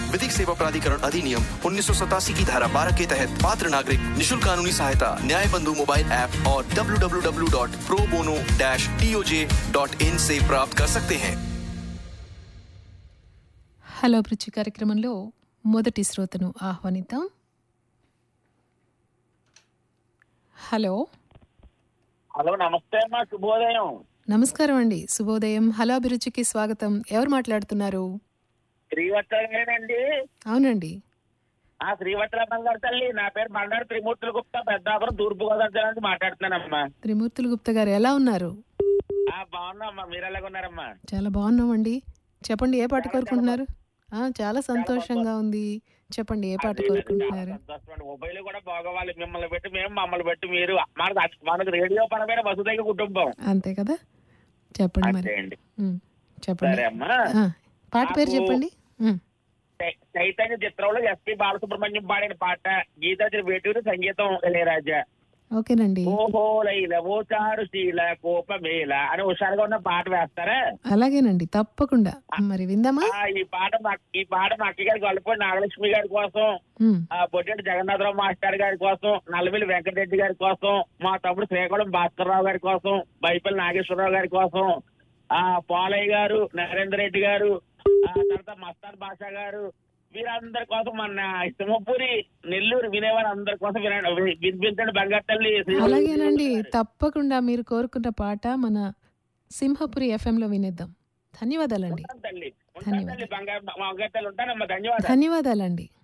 विधिक सेवा प्राधिकरण अधिनियम उन्नीस की धारा 12 के तहत पात्र नागरिक निशुल्क कानूनी सहायता न्याय बंधु मोबाइल ऐप और www.probono-toj.in से प्राप्त कर सकते हैं హలో పృచి కార్యక్రమంలో మొదటి శ్రోతను ఆహ్వానిద్దాం హలో హలో నమస్తే అమ్మా శుభోదయం నమస్కారం అండి శుభోదయం హలో అభిరుచికి స్వాగతం ఎవరు మాట్లాడుతున్నారు శ్రీవత్సలేనండి అవునండి ఆ శ్రీవత్సల బంగారు తల్లి నా పేరు బండారు త్రిమూర్తుల గుప్తా పెద్దాపురం తూర్పు గోదావరి జిల్లా నుంచి మాట్లాడుతున్నానమ్మా త్రిమూర్తులు గుప్తా గారు ఎలా ఉన్నారు ఆ బాగున్నామ్మా మీరు ఎలాగ ఉన్నారమ్మా చాలా బాగున్నామండి చెప్పండి ఏ పాట కోరుకుంటున్నారు ఆ, చాలా సంతోషంగా ఉంది చెప్పండి ఏ పాట కోరుకుంటున్నారు సంతోషం మొబైల్ కూడా బాగోవాలి మిమ్మల్ని పెట్టి మేము మమ్మల్ని పెట్టి మీరు మనకు మనకు రేడియో పరమైన వసుదైక కుటుంబం అంతే కదా చెప్పండి మరి అంతే అండి ఉమ్, చెప్పండి సరే అమ్మా ఆ, పాట పేరు నాకు- చెప్పండి ఉమ్, చై- చైతన్య చిత్రంలో ఎస్పి బాలసుబ్రహ్మణ్యం పాడిన పాట గీతాచరి వేటూరు సంగీతం ఇళయరాజా ఓకేనండి ఓహో లైల ఓ చారు శీల కోపమేల అని హుషారుగా ఉన్న పాట వేస్తారా అలాగేనండి తప్పకుండా మరి విందామా ఆ, ఈ పాట మా ఈ పాట మా అక్క గారికి గొల్లపూడి నాగలక్ష్మి గారి కోసం ఉమ్, ఆ బొడ్డెట్టి జగన్నాథరావు మాస్టర్ గారి కోసం నల్లమిల్లి వెంకటరెడ్డి గారి కోసం మా తమ్ముడు శ్రీకాకుళం భాస్కర్రావు గారి కోసం బైపల్లి నాగేశ్వరరావు గారి కోసం ఆ పోలయ్య గారు నరేందర్ రెడ్డి గారు ఆ తర్వాత మస్తాన్ బాషా గారు వీరందరి కోసం మన సింహపూరి నెల్లూరు వినేవారు అందరి కోసం వినండి వినిపించండి బంగారు తల్లి అలాగేనండి తప్పకుండా మీరు కోరుకున్న పాట మన సింహపురి FM లో వినేద్దాం ధన్యవాదాలండి ఉంటాను తల్లి ఉంటాను తల్లి బంగారు బంగారు తల్లి ఉంటానమ్మా ధన్యవాదాలు ధన్యవాదాలండి